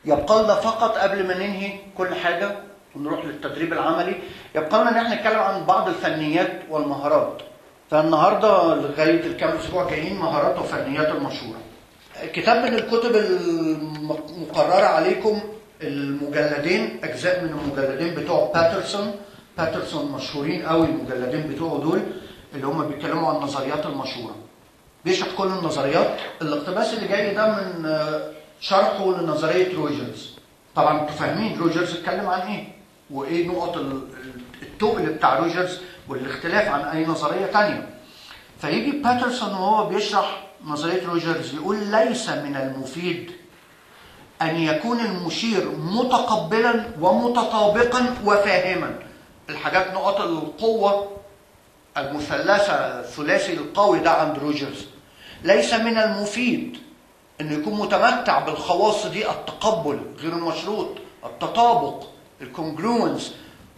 يبقى لنا فقط قبل ما ننهي كل حاجة ونروح للتدريب العملي يبقى لنا ان احنا نتكلم عن بعض الفنيات والمهارات فالنهارده لغايه الكام اسبوع جايين مهارات وفنيات المشهوره كتاب من الكتب المقرره عليكم المجلدين اجزاء من المجلدين بتوع باترسون باترسون مشهورين قوي المجلدين بتوعه دول اللي هم بيتكلموا عن النظريات المشهوره بيشرح كل النظريات الاقتباس اللي جاي ده من آه، شرحه لنظريه روجرز طبعا انتوا فاهمين روجرز اتكلم عن ايه وايه نقط ال- التقل بتاع روجرز والاختلاف عن اي نظريه تانية فيجي باترسون وهو بيشرح نظريه روجرز يقول ليس من المفيد أن يكون المشير متقبلا ومتطابقا وفاهما الحاجات نقاط القوة المثلثة الثلاثي القوي ده عند روجرز ليس من المفيد أنه يكون متمتع بالخواص دي التقبل غير المشروط التطابق الكونجروينس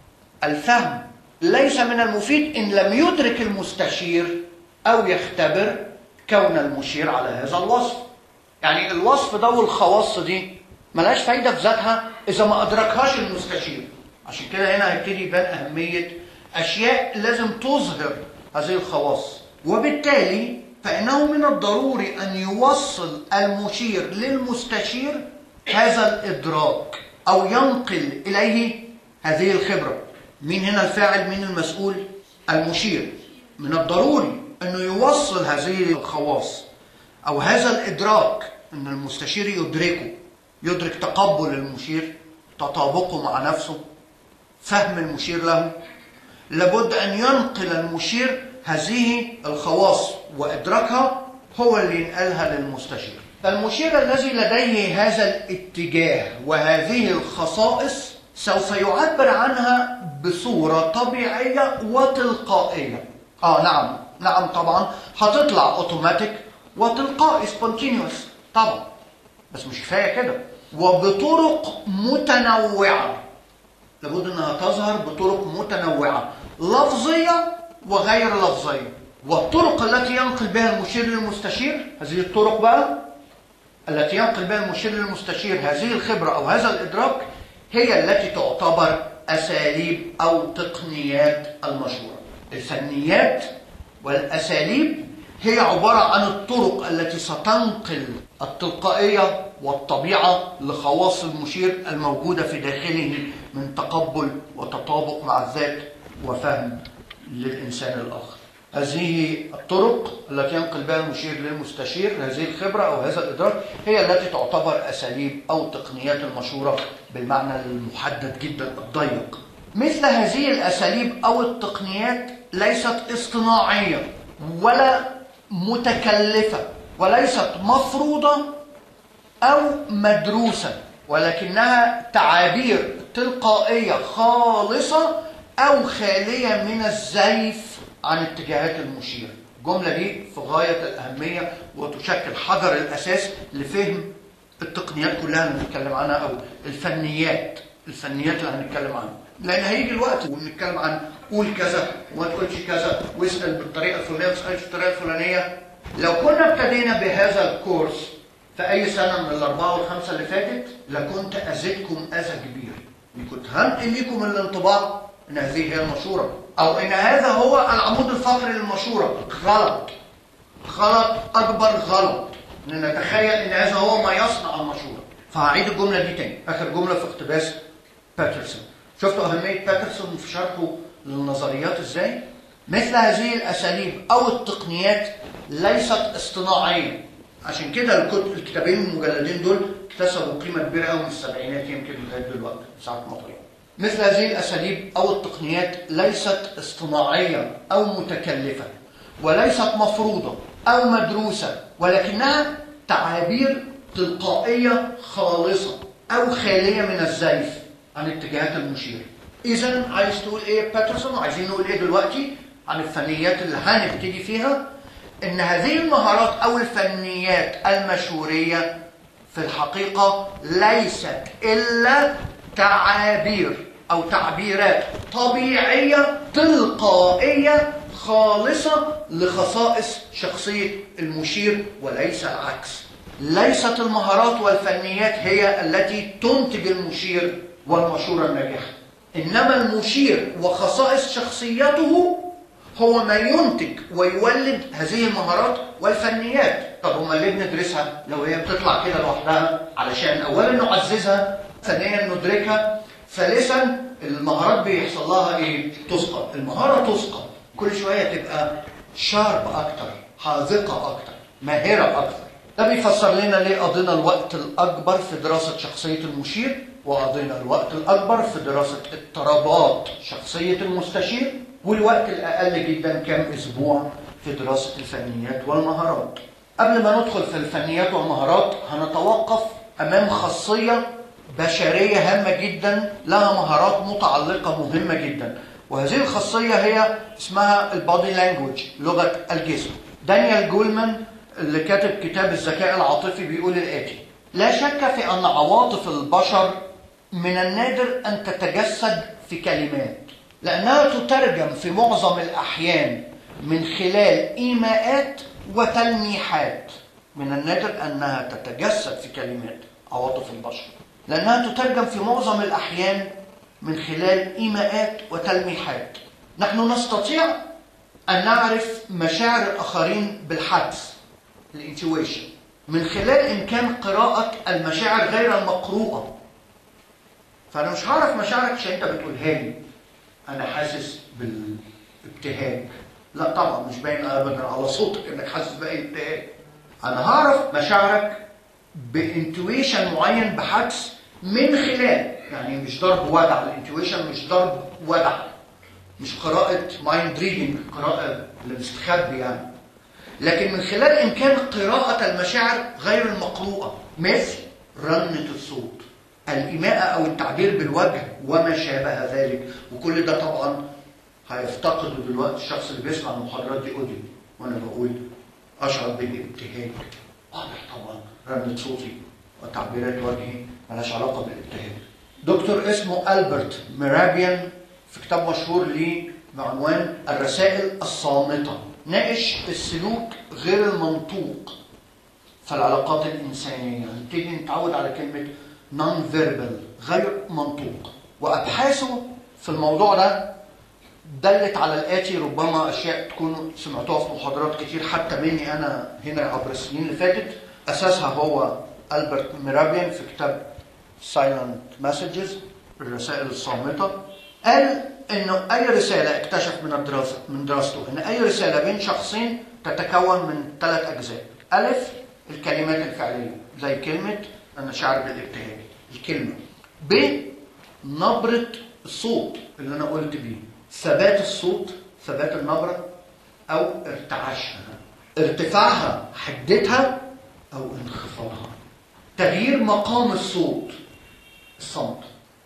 الفهم ليس من المفيد إن لم يدرك المستشير أو يختبر كون المشير على هذا الوصف يعني الوصف ده والخواص دي ملهاش فايده في ذاتها اذا ما ادركهاش المستشير عشان كده هنا هيبتدي يبان اهميه اشياء لازم تظهر هذه الخواص وبالتالي فانه من الضروري ان يوصل المشير للمستشير هذا الادراك او ينقل اليه هذه الخبره مين هنا الفاعل مين المسؤول المشير من الضروري انه يوصل هذه الخواص او هذا الادراك ان المستشير يدركه يدرك تقبل المشير تطابقه مع نفسه فهم المشير له لابد ان ينقل المشير هذه الخواص وادراكها هو اللي ينقلها للمستشير المشير الذي لديه هذا الاتجاه وهذه الخصائص سوف يعبر عنها بصورة طبيعية وتلقائية اه نعم نعم طبعا هتطلع اوتوماتيك وتلقائي سبونتينيوس طبعا بس مش كفايه كده وبطرق متنوعه لابد انها تظهر بطرق متنوعه لفظيه وغير لفظيه والطرق التي ينقل بها المشير للمستشير هذه الطرق بقى التي ينقل بها المشير للمستشير هذه الخبره او هذا الادراك هي التي تعتبر اساليب او تقنيات المشوره الفنيات والاساليب هي عباره عن الطرق التي ستنقل التلقائيه والطبيعه لخواص المشير الموجوده في داخله من تقبل وتطابق مع الذات وفهم للانسان الاخر. هذه الطرق التي ينقل بها المشير للمستشير هذه الخبره او هذا الادراك هي التي تعتبر اساليب او تقنيات المشوره بالمعنى المحدد جدا الضيق. مثل هذه الاساليب او التقنيات ليست اصطناعيه ولا متكلفه وليست مفروضه او مدروسه ولكنها تعابير تلقائيه خالصه او خاليه من الزيف عن اتجاهات المشير الجمله دي في غايه الاهميه وتشكل حجر الاساس لفهم التقنيات كلها اللي بنتكلم عنها او الفنيات الفنيات اللي هنتكلم عنها لان هيجي الوقت ونتكلم عن قول كذا وما تقولش كذا واسال بالطريقه الفلانيه وما تسالش بالطريقه الفلانيه لو كنا ابتدينا بهذا الكورس في اي سنه من الاربعه والخمسه اللي فاتت لكنت ازدكم اذى كبير كنت هنقل لكم الانطباع ان هذه هي المشوره او ان هذا هو العمود الفقري للمشوره غلط غلط اكبر غلط ان نتخيل ان هذا هو ما يصنع المشوره فهعيد الجمله دي تاني اخر جمله في اقتباس باترسون شفتوا اهميه باترسون في شرحه للنظريات ازاي مثل هذه الاساليب او التقنيات ليست اصطناعيه عشان كده الكتب الكتابين المجلدين دول اكتسبوا قيمه كبيره قوي من السبعينات يمكن لغايه دلوقتي ساعه ما طلعوا مثل هذه الاساليب او التقنيات ليست اصطناعيه او متكلفه وليست مفروضه او مدروسه ولكنها تعابير تلقائيه خالصه او خاليه من الزيف عن اتجاهات المشير اذا عايز تقول ايه باترسون وعايزين نقول ايه دلوقتي عن الفنيات اللي هنبتدي فيها ان هذه المهارات او الفنيات المشهوريه في الحقيقه ليست الا تعابير او تعبيرات طبيعيه تلقائيه خالصه لخصائص شخصيه المشير وليس العكس ليست المهارات والفنيات هي التي تنتج المشير والمشورة الناجحة إنما المشير وخصائص شخصيته هو ما ينتج ويولد هذه المهارات والفنيات طب امال ليه بندرسها لو هي بتطلع كده لوحدها علشان اولا نعززها ثانيا ندركها ثالثا المهارات بيحصل لها ايه تسقط المهاره تسقط كل شويه تبقى شارب اكتر حاذقه اكتر ماهره اكتر ده بيفسر لنا ليه قضينا الوقت الاكبر في دراسه شخصيه المشير وقضينا الوقت الاكبر في دراسه اضطرابات شخصيه المستشير والوقت الاقل جدا كام اسبوع في دراسه الفنيات والمهارات قبل ما ندخل في الفنيات والمهارات هنتوقف امام خاصيه بشريه هامه جدا لها مهارات متعلقه مهمه جدا وهذه الخاصيه هي اسمها البادي لانجوج لغه الجسم دانيال جولمان اللي كاتب كتاب الذكاء العاطفي بيقول الاتي لا شك في ان عواطف البشر من النادر ان تتجسد في كلمات لانها تترجم في معظم الاحيان من خلال ايماءات وتلميحات من النادر انها تتجسد في كلمات عواطف البشر لانها تترجم في معظم الاحيان من خلال ايماءات وتلميحات نحن نستطيع ان نعرف مشاعر الاخرين بالحدس الانتويشن من خلال امكان قراءه المشاعر غير المقروءه فانا مش هعرف مشاعرك عشان انت بتقولها لي انا حاسس بالابتهاج لا طبعا مش باين ابدا على صوتك انك حاسس باي ابتهاج انا هعرف مشاعرك بانتويشن معين بحدس من خلال يعني مش ضرب ودع الانتويشن مش ضرب ودع مش قراءة مايند ريدنج قراءة المستخبي يعني لكن من خلال إمكان قراءة المشاعر غير المقروءة مثل رنة الصوت الإيماءة أو التعبير بالوجه وما شابه ذلك وكل ده طبعا هيفتقده دلوقتي الشخص اللي بيسمع المحاضرات دي اوديو وانا بقول اشعر بالابتهاج واضح طبعا رنة صوتي وتعبيرات وجهي ملهاش علاقه بالابتهاج دكتور اسمه البرت ميرابيان في كتاب مشهور ليه بعنوان الرسائل الصامته ناقش السلوك غير المنطوق في العلاقات الانسانيه هنبتدي نتعود على كلمه نون فيربال غير منطوق وابحاثه في الموضوع ده دلت على الاتي ربما اشياء تكونوا سمعتوها في محاضرات كتير حتى مني انا هنا عبر السنين اللي فاتت اساسها هو البرت ميرابيان في كتاب سايلنت مسجز الرسائل الصامته قال انه اي رساله اكتشف من الدراسه من دراسته ان اي رساله بين شخصين تتكون من ثلاث اجزاء الف الكلمات الفعليه زي كلمه انا شاعر بالابتهاج الكلمه ب نبره الصوت اللي انا قلت بيه ثبات الصوت ثبات النبره او ارتعاشها ارتفاعها حدتها او انخفاضها تغيير مقام الصوت الصمت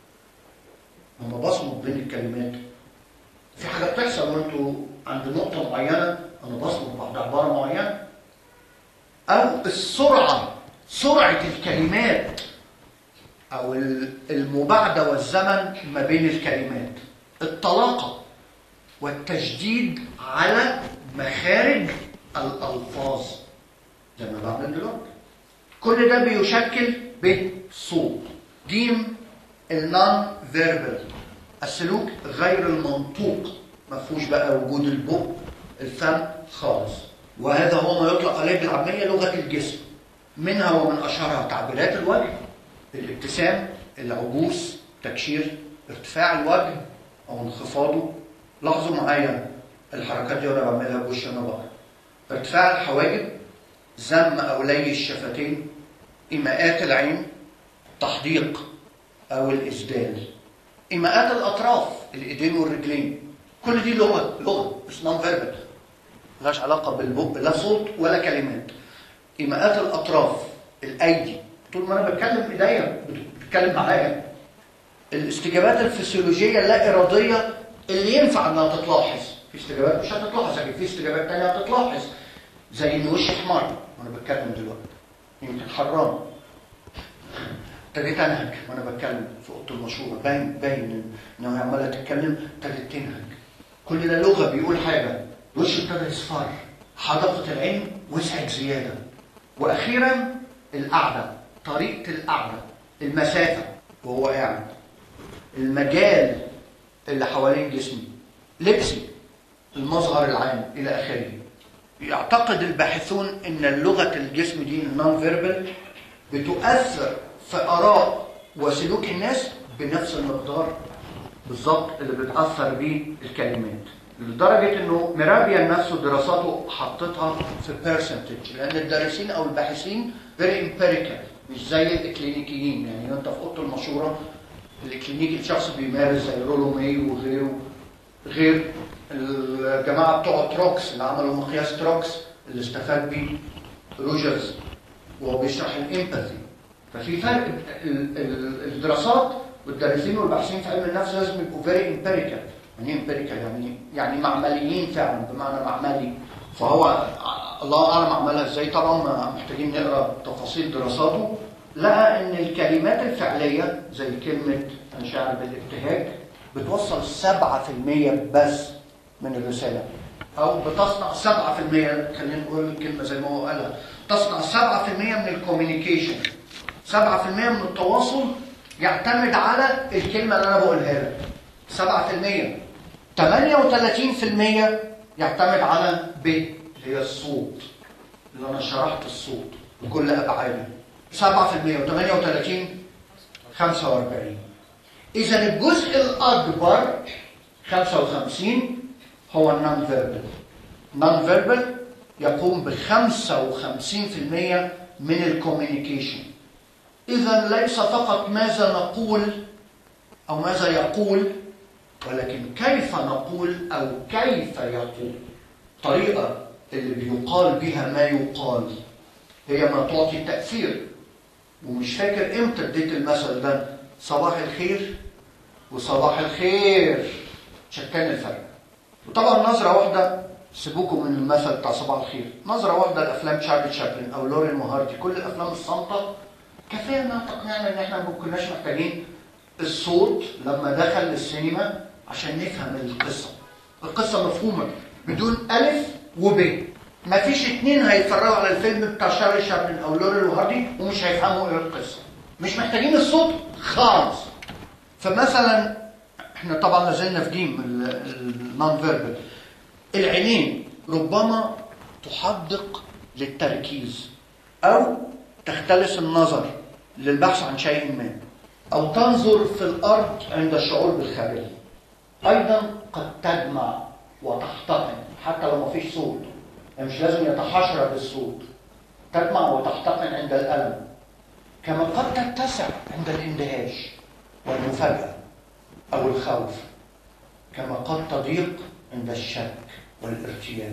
لما بصمت بين الكلمات في حاجه بتحصل وانتوا عند نقطه معينه انا بصمت بعد عباره معينه او السرعه سرعه الكلمات او المباعده والزمن ما بين الكلمات الطلاقه والتشديد على مخارج الالفاظ زي ما بعمل دلوقتي كل ده بيشكل بصوت جيم النون فيربال السلوك غير المنطوق ما فيهوش بقى وجود البق الفم خالص وهذا هو ما يطلق عليه بالعاميه لغه الجسم منها ومن اشهرها تعبيرات الوجه الابتسام العبوس تكشير ارتفاع الوجه او انخفاضه لاحظوا معايا الحركات دي وانا بعملها بوشي انا بقى ارتفاع الحواجب زم او لي الشفتين ايماءات العين تحديق او الاسدال ايماءات الاطراف الايدين والرجلين كل دي لغه لغه مش نون فيربال ملهاش علاقه بالبق لا صوت ولا كلمات ايماءات الاطراف الايدي طول ما انا بتكلم ايديا بتتكلم معايا الاستجابات الفسيولوجيه اللا اراديه اللي ينفع انها تتلاحظ في استجابات مش هتتلاحظ لكن في استجابات تانية هتتلاحظ زي ان وشي احمر وانا بتكلم دلوقتي يمكن حران ابتديت انهج وانا بتكلم في اوضه المشوره باين باين ان هي عماله تتكلم ابتدت تنهج كل ده لغه بيقول حاجه وشي ابتدى يصفر حدقه العين وسعت زياده واخيرا القعدة طريقة القعدة المسافة وهو قاعد المجال اللي حوالين جسمي لبسي المظهر العام إلى آخره يعتقد الباحثون ان لغه الجسم دي النون فيربال بتؤثر في اراء وسلوك الناس بنفس المقدار بالظبط اللي بتاثر بيه الكلمات لدرجه انه مرابيا نفسه دراساته حطتها في بيرسنتج لان الدارسين او الباحثين فيري امبيريكال مش زي الاكلينيكيين يعني انت في اوضه المشوره الكلينيكي الشخص بيمارس زي رولو ماي وغيره غير الجماعه بتوع تروكس اللي عملوا مقياس تروكس اللي استفاد بيه روجرز وهو بيشرح الامباثي ففي فرق ال- ال- الدراسات والدارسين والباحثين في علم النفس لازم يبقوا فيري امبيريكال يعني امبيريكال يعني يعني معمليين فعلا بمعنى معملي فهو ع- الله اعلم عملها ازاي طبعا ما محتاجين نقرا تفاصيل دراساته لقى ان الكلمات الفعليه زي كلمه انا شاعر بالابتهاج بتوصل 7% بس من الرساله او بتصنع 7% خلينا نقول الكلمه زي ما هو قالها تصنع 7% من الكوميونيكيشن 7% من التواصل يعتمد على الكلمه اللي انا بقولها لك 7% 38% يعتمد على ب اللي هي الصوت اللي انا شرحت الصوت بكل ابعاده 7% و38 45 اذا الجزء الاكبر 55 هو النون فيربال نون فيربال يقوم ب 55% من الكوميونيكيشن اذا ليس فقط ماذا نقول او ماذا يقول ولكن كيف نقول او كيف يقول طريقه اللي بيقال بها ما يقال هي ما تعطي تاثير ومش فاكر امتى اديت المثل ده صباح الخير وصباح الخير شكان الفرق وطبعا نظرة واحدة سيبوكم من المثل بتاع صباح الخير نظرة واحدة لأفلام تشارلي تشابلن أو لورين مهاردي كل الأفلام الصامتة كفاية إنها تقنعنا إن إحنا ما كناش محتاجين الصوت لما دخل السينما عشان نفهم القصة القصة مفهومة بدون ألف وب مفيش اتنين هيتفرجوا على الفيلم بتاع شارلي شابلن أو لورين مهاردي ومش هيفهموا إيه القصة مش محتاجين الصوت خالص فمثلا احنا طبعا لازلنا في جيم النون فيربال العينين ربما تحدق للتركيز او تختلس النظر للبحث عن شيء ما او تنظر في الارض عند الشعور بالخجل ايضا قد تجمع وتحتقن حتى لو ما فيش صوت يعني مش لازم يتحشر بالصوت تجمع وتحتقن عند الالم كما قد تتسع عند الاندهاش والمفاجاه أو الخوف كما قد تضيق عند الشك والارتياب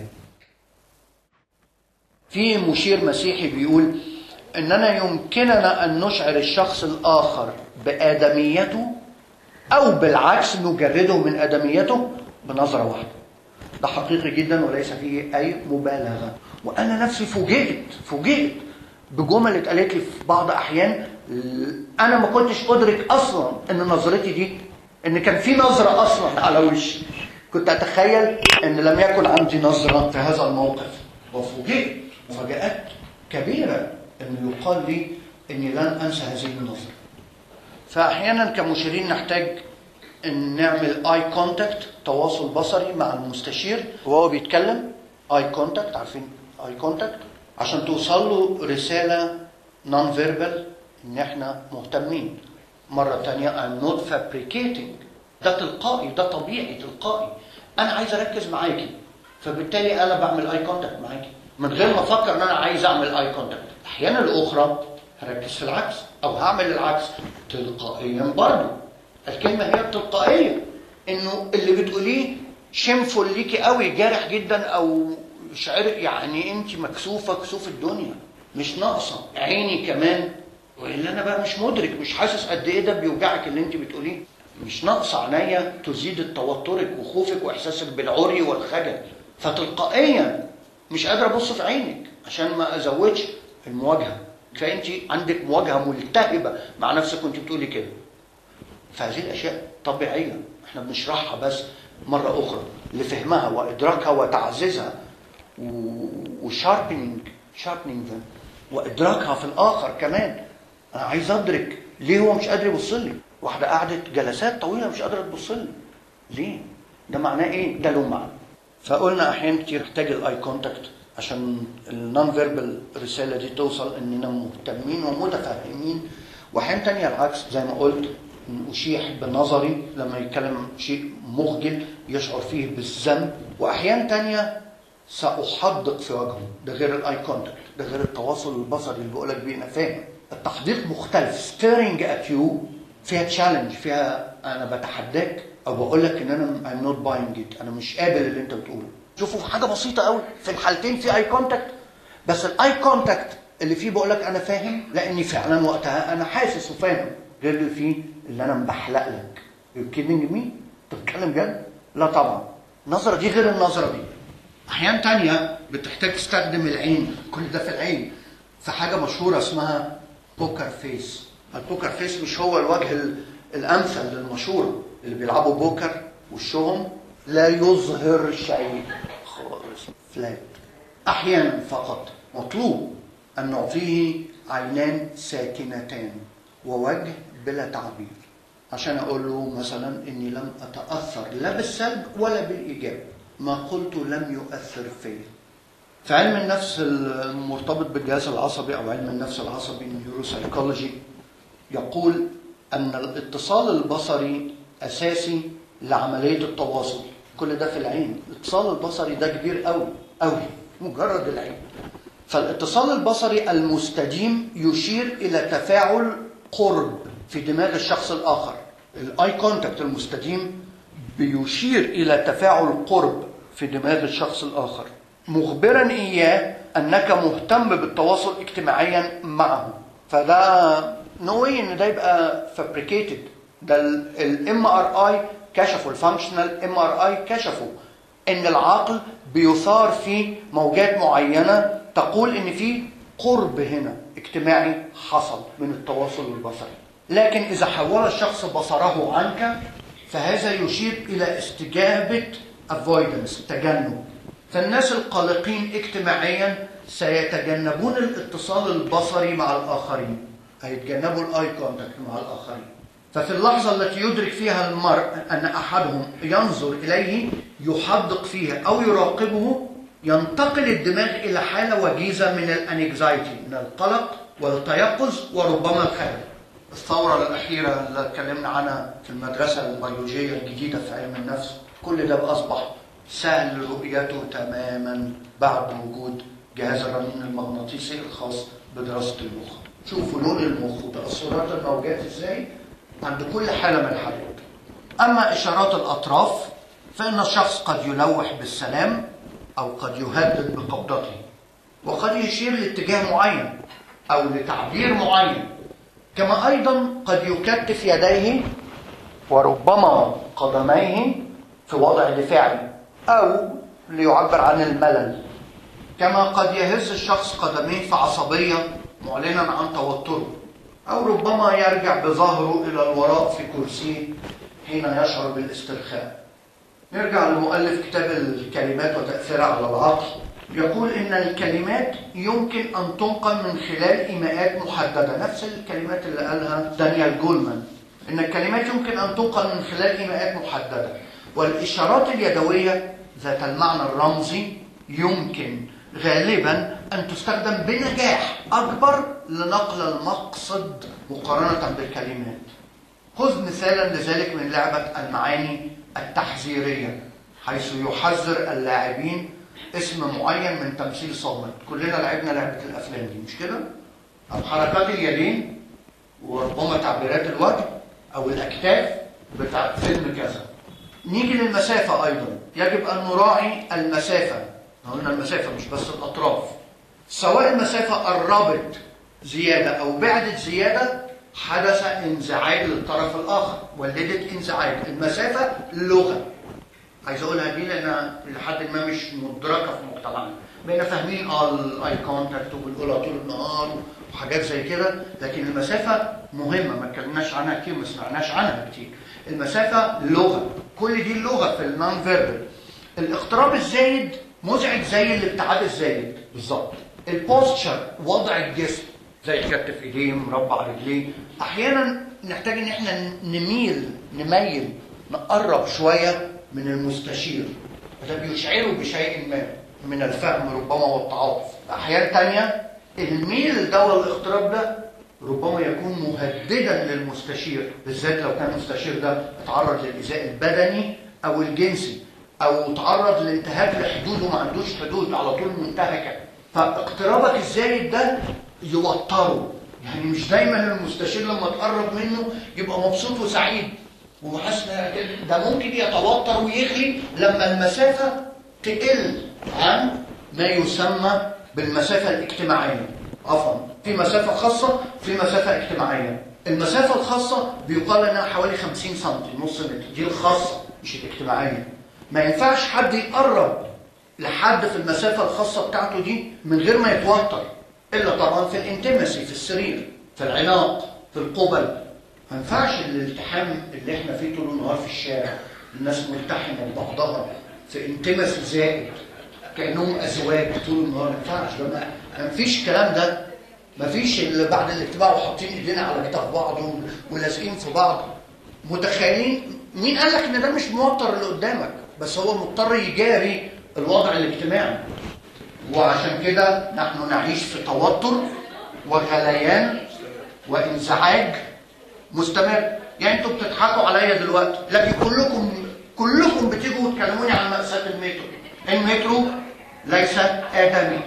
في مشير مسيحي بيقول إننا يمكننا أن نشعر الشخص الآخر بآدميته أو بالعكس نجرده من آدميته بنظرة واحدة ده حقيقي جدا وليس فيه أي مبالغة وأنا نفسي فوجئت فوجئت بجمل اتقالت لي في بعض أحيان أنا ما كنتش أدرك أصلا إن نظرتي دي ان كان في نظرة اصلا على وشي كنت اتخيل ان لم يكن عندي نظرة في هذا الموقف وفوجئت مفاجآت كبيرة ان يقال لي اني لن انسى هذه النظرة فاحيانا كمشيرين نحتاج ان نعمل اي كونتاكت تواصل بصري مع المستشير وهو بيتكلم اي كونتاكت عارفين اي كونتاكت عشان توصل له رسالة نون فيربال ان احنا مهتمين مرة تانية I'm not fabricating ده تلقائي ده طبيعي تلقائي أنا عايز أركز معاكي فبالتالي أنا بعمل أي كونتاكت معاكي من غير ما أفكر إن أنا عايز أعمل أي كونتاكت الأحيان الأخرى هركز في العكس أو هعمل العكس تلقائيا برضه الكلمة هي التلقائية إنه اللي بتقوليه شنفل ليكي قوي جارح جدا أو شعر يعني أنت مكسوفة كسوف الدنيا مش ناقصة عيني كمان والا انا بقى مش مدرك مش حاسس قد ايه ده بيوجعك اللي انت بتقوليه مش ناقصه عينيا تزيد توترك وخوفك واحساسك بالعري والخجل فتلقائيا مش قادر ابص في عينك عشان ما ازودش المواجهه فانت عندك مواجهه ملتهبه مع نفسك وانت بتقولي كده فهذه الاشياء طبيعيه احنا بنشرحها بس مره اخرى لفهمها وادراكها وتعزيزها وشاربنينج شاربنينج وادراكها في الاخر كمان انا عايز ادرك ليه هو مش قادر يبص لي واحده قعدت جلسات طويله مش قادره تبص لي ليه ده معناه ايه ده له معنى فقلنا احيانا كتير تحتاج الاي كونتاكت عشان النون فيربال الرساله دي توصل اننا مهتمين ومتفاهمين واحيانا تانية العكس زي ما قلت اشيح بنظري لما يتكلم شيء مخجل يشعر فيه بالذنب واحيانا تانية ساحدق في وجهه ده غير الاي كونتاكت ده غير التواصل البصري اللي بقولك بيه انا فاهم التحديق مختلف staring at you فيها تشالنج فيها انا بتحداك او بقول لك ان انا I'm not buying it انا مش قابل اللي انت بتقوله شوفوا حاجه بسيطه قوي في الحالتين في اي كونتاكت بس الاي كونتاكت اللي فيه بقول لك انا فاهم لاني فعلا وقتها انا حاسس وفاهم غير اللي فيه اللي انا مبحلق لك You kidding me؟ انت بتتكلم جد؟ لا طبعا النظره دي غير النظره دي احيان تانية بتحتاج تستخدم العين كل ده في العين في حاجه مشهوره اسمها بوكر فيس البوكر فيس مش هو الوجه ال- الامثل للمشهور اللي بيلعبوا بوكر وشهم لا يظهر شيء خالص فلات احيانا فقط مطلوب ان نعطيه عينان ساكنتان ووجه بلا تعبير عشان اقول له مثلا اني لم اتاثر لا بالسلب ولا بالايجاب ما قلت لم يؤثر فيا في علم النفس المرتبط بالجهاز العصبي او علم النفس العصبي النيوروسايكولوجي يقول ان الاتصال البصري اساسي لعمليه التواصل كل ده في العين الاتصال البصري ده كبير قوي قوي مجرد العين فالاتصال البصري المستديم يشير الى تفاعل قرب في دماغ الشخص الاخر الاي كونتاكت المستديم بيشير الى تفاعل قرب في دماغ الشخص الاخر مخبرا اياه انك مهتم بالتواصل اجتماعيا معه فده نوعي ان ده يبقى فابريكيتد ده الام ار اي كشفوا الفانكشنال ام ار اي كشفوا ان العقل بيثار فيه موجات معينه تقول ان في قرب هنا اجتماعي حصل من التواصل البصري لكن اذا حول الشخص بصره عنك فهذا يشير الى استجابه avoidance تجنب فالناس القلقين اجتماعيا سيتجنبون الاتصال البصري مع الاخرين هيتجنبوا الاي كونتاكت مع الاخرين ففي اللحظة التي يدرك فيها المرء أن أحدهم ينظر إليه يحدق فيها أو يراقبه ينتقل الدماغ إلى حالة وجيزة من الانكزايتي من القلق والتيقظ وربما الخجل الثورة الأخيرة اللي اتكلمنا عنها في المدرسة البيولوجية الجديدة في علم النفس كل ده أصبح سهل رؤيته تماما بعد وجود جهاز الرنين المغناطيسي الخاص بدراسة المخ شوفوا لون المخ وتأثرات الموجات ازاي عند كل حالة من الحالات أما إشارات الأطراف فإن الشخص قد يلوح بالسلام أو قد يهدد بقبضته وقد يشير لاتجاه معين أو لتعبير معين كما أيضا قد يكتف يديه وربما قدميه في وضع دفاعي أو ليعبر عن الملل كما قد يهز الشخص قدميه في عصبية معلنا عن توتره أو ربما يرجع بظهره إلى الوراء في كرسيه حين يشعر بالاسترخاء نرجع لمؤلف كتاب الكلمات وتأثيرها على العقل يقول إن الكلمات يمكن أن تنقل من خلال إيماءات محددة نفس الكلمات اللي قالها دانيال جولمان إن الكلمات يمكن أن تنقل من خلال إيماءات محددة والإشارات اليدوية ذات المعنى الرمزي يمكن غالبا أن تستخدم بنجاح أكبر لنقل المقصد مقارنة بالكلمات خذ مثالا لذلك من لعبة المعاني التحذيرية حيث يحذر اللاعبين اسم معين من تمثيل صامت كلنا لعبنا لعبة الأفلام دي مش كده؟ أو حركات اليدين وربما تعبيرات الوجه أو الأكتاف بتاع فيلم كذا نيجي للمسافة أيضا يجب أن نراعي المسافة قلنا المسافة مش بس الأطراف سواء المسافة قربت زيادة أو بعدت زيادة حدث انزعاج للطرف الآخر ولدت انزعاج المسافة لغة عايز أقولها دي لأنها لحد ما مش مدركة في مجتمعنا بقينا فاهمين اه الاي كونتاكت وبنقولها طول النهار وحاجات زي كده لكن المسافة مهمة ما اتكلمناش عنها كتير ما سمعناش عنها كتير المسافة لغة كل دي اللغة في النون فيربال الاقتراب الزايد مزعج زي الابتعاد الزايد بالظبط البوستشر وضع الجسم زي كتف ايديه مربع رجليه احيانا نحتاج ان احنا نميل نميل نقرب شويه من المستشير ده بيشعره بشيء ما من الفهم ربما والتعاطف احيان تانية الميل ده والاقتراب ده ربما يكون مهددا للمستشير بالذات لو كان المستشير ده اتعرض للايذاء البدني او الجنسي او تعرض لانتهاك لحدود وما عندوش حدود على طول منتهكه فاقترابك الزايد ده يوتره يعني مش دايما المستشير لما تقرب منه يبقى مبسوط وسعيد وحاسس ده ممكن يتوتر ويغلي لما المسافه تقل عن ما يسمى بالمسافه الاجتماعيه عفوا في مسافه خاصه في مسافه اجتماعيه المسافه الخاصه بيقال انها حوالي 50 سم نص متر دي الخاصه مش الاجتماعيه ما ينفعش حد يقرب لحد في المسافه الخاصه بتاعته دي من غير ما يتوتر الا طبعا في الانتمسي في السرير في العناق في القبل ما ينفعش الالتحام اللي احنا فيه طول النهار في الشارع الناس ملتحمه ببعضها في انتمسي زائد كانهم ازواج طول النهار ما ينفعش ما فيش الكلام ده ما فيش اللي بعد الاجتماع وحاطين ايدينا على كتف بعض ولازقين في بعض متخيلين مين قال لك ان ده مش موتر اللي قدامك بس هو مضطر يجاري الوضع الاجتماعي وعشان كده نحن نعيش في توتر وغليان وانزعاج مستمر يعني انتوا بتضحكوا عليا دلوقتي لكن كلكم كلكم بتيجوا وتكلموني عن مأساة المترو المترو ليس آدمي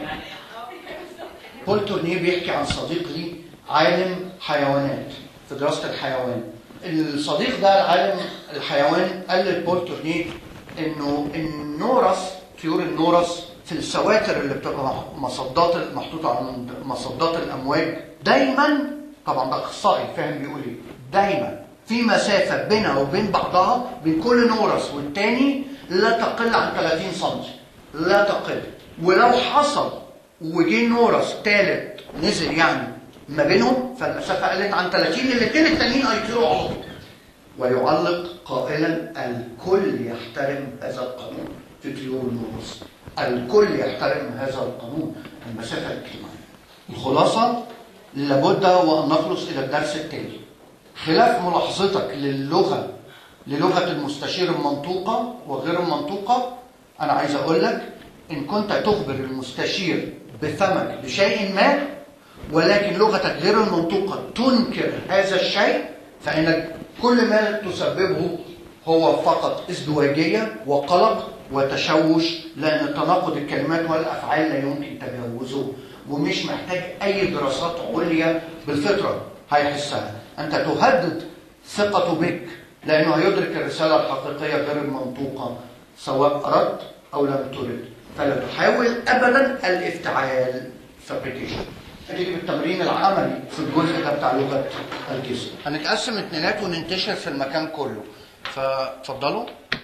بول تورنيه بيحكي عن صديق لي عالم حيوانات في دراسة الحيوان الصديق ده العالم الحيوان قال لبول تورنيه انه النورس طيور النورس في السواتر اللي بتبقى مصدات محطوطه عند مصدات الامواج دايما طبعا ده اخصائي فاهم بيقول ايه دايما في مسافه بينها وبين بعضها بين كل نورس والتاني لا تقل عن 30 سم لا تقل ولو حصل وجه نورس ثالث نزل يعني ما بينهم فالمسافه قلت عن 30 الاثنين التانيين هيطيروا على طول ويعلق قائلا الكل يحترم هذا القانون في طيور النورس الكل يحترم هذا القانون المسافة الاجتماعية الخلاصة لابد وأن نخلص إلى الدرس التالي خلاف ملاحظتك للغة للغة المستشير المنطوقة وغير المنطوقة أنا عايز أقول لك إن كنت تخبر المستشير بفمك بشيء ما ولكن لغتك غير المنطوقة تنكر هذا الشيء فإنك كل ما تسببه هو فقط ازدواجية وقلق وتشوش لأن تناقض الكلمات والأفعال لا يمكن تجاوزه ومش محتاج أي دراسات عليا بالفطرة هيحسها أنت تهدد ثقته بك لأنه هيدرك الرسالة الحقيقية غير المنطوقة سواء أردت أو لم ترد فلا تحاول أبدا الافتعال فابريكيشن هتيجي بالتمرين العملي في الجزء ده بتاع لغة الجسم هنتقسم اتنينات وننتشر في المكان كله فاتفضلوا